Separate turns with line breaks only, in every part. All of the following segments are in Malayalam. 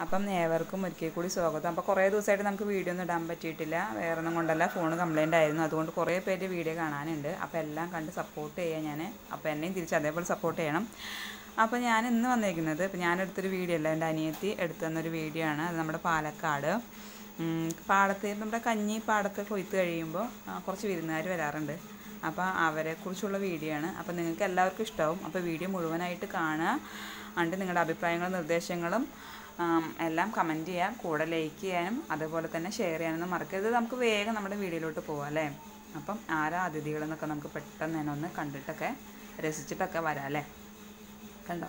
അപ്പം ഏവർക്കും ഒരിക്കൽ കൂടി സ്വാഗതം അപ്പോൾ കുറേ ദിവസമായിട്ട് നമുക്ക് വീഡിയോ ഒന്നും ഇടാൻ പറ്റിയിട്ടില്ല വേറെ ഒന്നും കൊണ്ടല്ല ഫോൺ കംപ്ലൈൻ്റ് ആയിരുന്നു അതുകൊണ്ട് കുറേ പേര് വീഡിയോ കാണാനുണ്ട് അപ്പോൾ എല്ലാം കണ്ട് സപ്പോർട്ട് ചെയ്യാൻ ഞാൻ അപ്പോൾ എന്നെയും തിരിച്ച് അതേപോലെ സപ്പോർട്ട് ചെയ്യണം അപ്പോൾ ഞാൻ ഇന്ന് വന്നിരിക്കുന്നത് ഇപ്പോൾ ഞാനെടുത്തൊരു വീഡിയോ അല്ല എൻ്റെ അനിയത്തി എടുത്തു തന്നൊരു വീഡിയോ ആണ് അത് നമ്മുടെ പാലക്കാട് ഉം, പാടത്ത് നമ്മുടെ കഞ്ഞി പാടത്ത് കൊയ്ത്ത് കഴിയുമ്പോൾ ആ, കുറച്ച് വിരുന്നുകാർ വരാറുണ്ട് അപ്പോൾ അവരെക്കുറിച്ചുള്ള വീഡിയോ ആണ് അപ്പോൾ നിങ്ങൾക്ക് എല്ലാവർക്കും ഇഷ്ടമാവും അപ്പോൾ വീഡിയോ മുഴുവനായിട്ട് കാണുക എന്നിട്ട് നിങ്ങളുടെ അഭിപ്രായങ്ങളും നിർദ്ദേശങ്ങളും ആം, എല്ലാം കമൻറ്റ് ചെയ്യുക കൂടെ ലൈക്ക് ചെയ്യാനും അതുപോലെ തന്നെ ഷെയർ ചെയ്യാനൊന്നും മറക്കരുത് നമുക്ക് വേഗം നമ്മുടെ വീഡിയോയിലോട്ട് പോവാം അല്ലേ അപ്പം ആരാ അതിഥികളെന്നൊക്കെ നമുക്ക് പെട്ടെന്ന് തന്നെ ഒന്ന് കണ്ടിട്ടൊക്കെ രസിച്ചിട്ടൊക്കെ വരാം അല്ലേ കണ്ടോ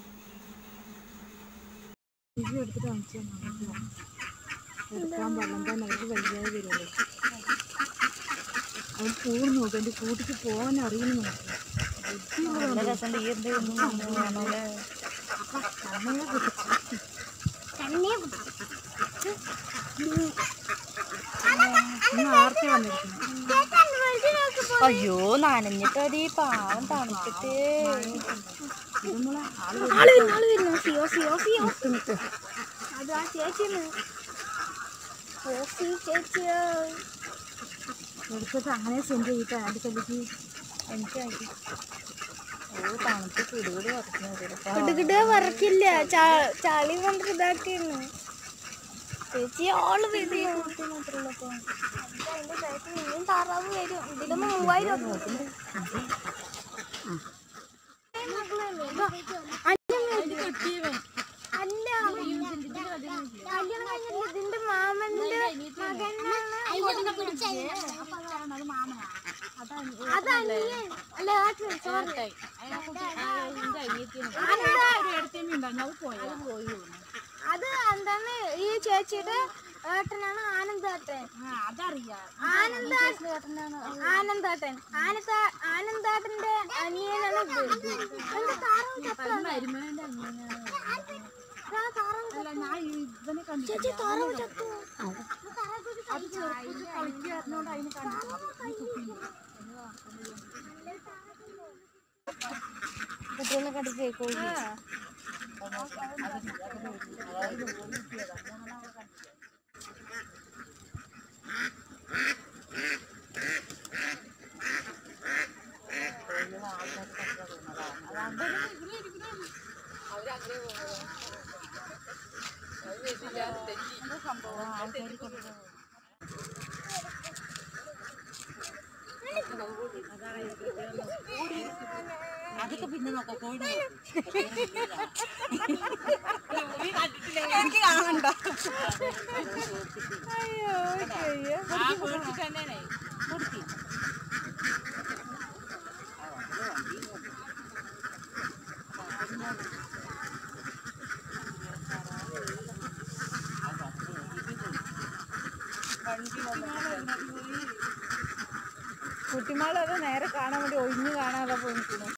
എടുക്കാൻ പാടില്ല അവർക്ക് വയ്യാതെ വരുള്ളൂ അവൻ കൂട് നോക്കും എൻ്റെ കൂട്ടിക്ക് പോകാൻ അറിയുന്നു ആർത്തി വന്നിരിക്കുന്നു
അയ്യോ നനഞ്ഞിട്ടടി പാവം തണുത്തിട്ട്
ഇതുമ്മളെ ആള്
ആള് വരുന്നു ആള് വരുന്നു സിയോ സിയോ സിയോ അതാ ചേച്ചിയാണ് ചേച്ചിയോ
എടുത്തിട്ട് അങ്ങനെ സെൻഡ് ചെയ്തിട്ടാണ് എൻ്റെ കല്ലിക്ക്
എനിക്ക് ഓ തണുത്ത് കുടുകൂടി വറക്കുന്നു
കിടുകിട വറക്കില്ല ചാ- ചളി കൊണ്ട് ഇതാക്കുന്നു ചേച്ചി ആള് വരും അതിന്റെ ബാക്കിൽ ഇനിയും താറാവ് വരും ഇതില് മൂവായിരം അല്ല കല്യാണം കഴിഞ്ഞില്ല ഇതിന്റെ മാമന്റെ മകനാണ് അത് അനിയൻ അല്ല സോറി അത് എന്താണ് ഈ ചേച്ചിയുടെ ഏട്ടനാണ് ആനന്ദേട്ടൻ ആനന്ദേട്ടൻ ആനന്ദേട്ടൻ ആനന്ദ ആനന്ദേട്ടന്റെ അനിയനാണ് ഇത്. എന്താ താറാവ് ചത്തോ? ഇതാ താറാവ് ചത്തോ? ചേച്ചി താറാവ് ചത്തു.
കുട്ടികളെ കണ്ടിട്ട് കേൾക്കോ
കുട്ടിമാളത് നേരെ കാണാൻ വേണ്ടി ഒഴിഞ്ഞു കാണാതെ പോയി നിൽക്കുന്നു